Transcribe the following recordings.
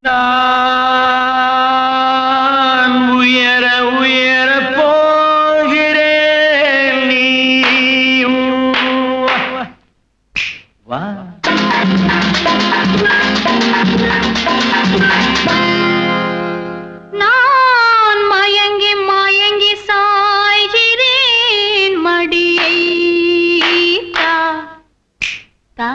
நான் உயர உயர போகிறேன் நீயும் வா நான் மயங்கி மயங்கி சாய்கிறேன் மடியை தா தா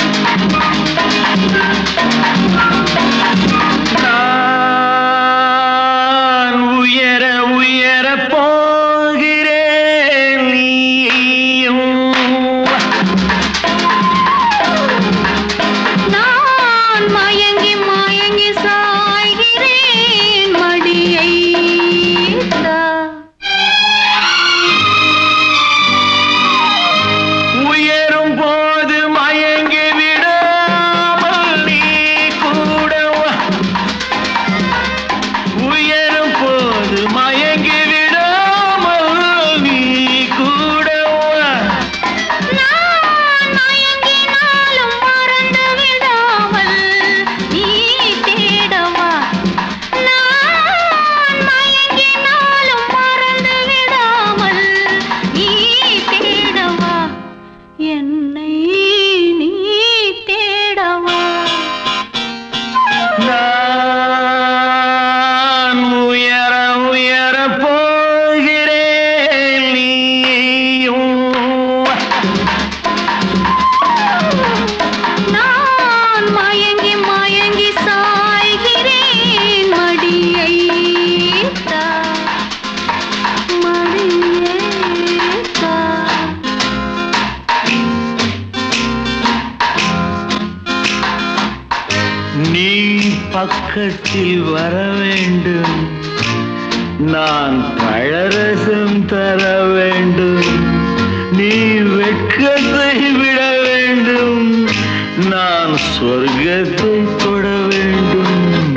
நான் உயர உயர போகிறேன் நீயும் நான் மயங்கி மயங்கி சாய்கிறேன் மடியை தா உயரும் போது மயங்கி விடாமல் நீ கூட வா. உயரும் போது மயங்கி விடாமல் நீ கூட வா. நான் மயங்கினாலும் மறந்து விடாமல் நீ தேடவா நான் மயங்கினாலும் மறந்து விடாமல் நீ தேடவா என்னை நீ தேடவா நான் உயர உயர போகிறேன் நீயும் நான் மயங்கி மயங்கி சாய்கிறேன் மடியை தா மடியை தா நீ பக்கத்தில் வர வேண்டும் நான் பழரசம் தர வேண்டும் நீ வெட்கத்தை விட வேண்டும் நான் சொர்க்கத்தை தொட வேண்டும்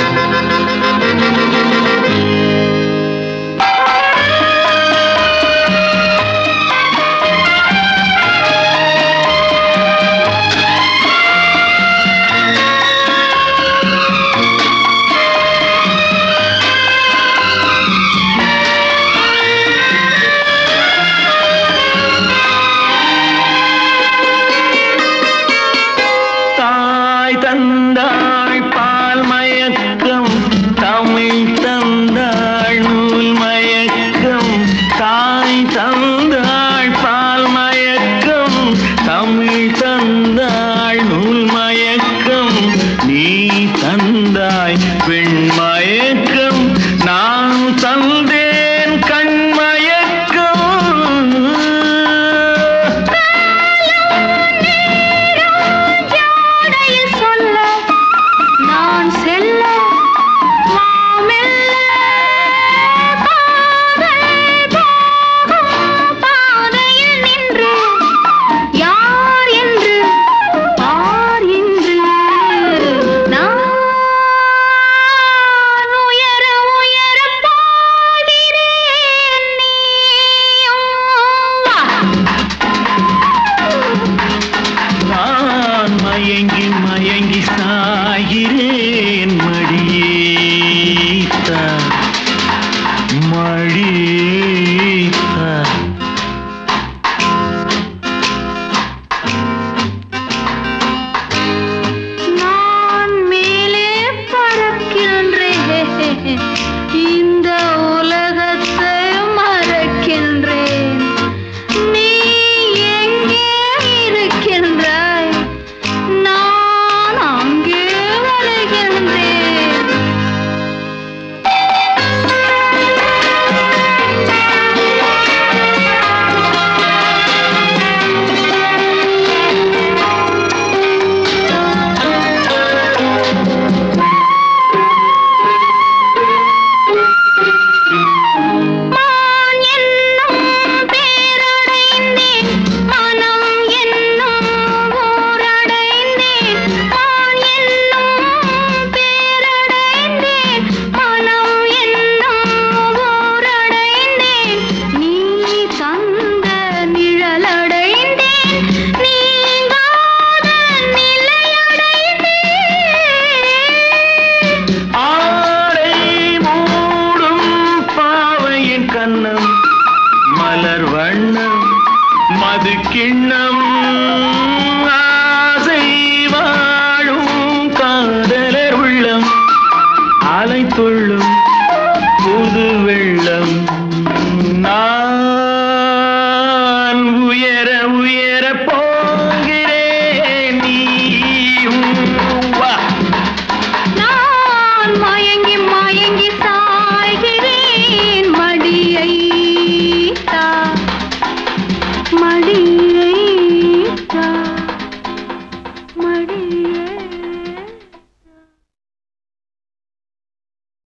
தாய் தந்தாள் பால் மயக்கம் தமிழ் தந்தாள் நூல் மயக்கம் தாய் தந்தாள் பால் மயக்கம் தமிழ் தந்தாள் நூல் மயக்கம் நீ தந்தாய் பெண் மயக்கம் நான் தந்த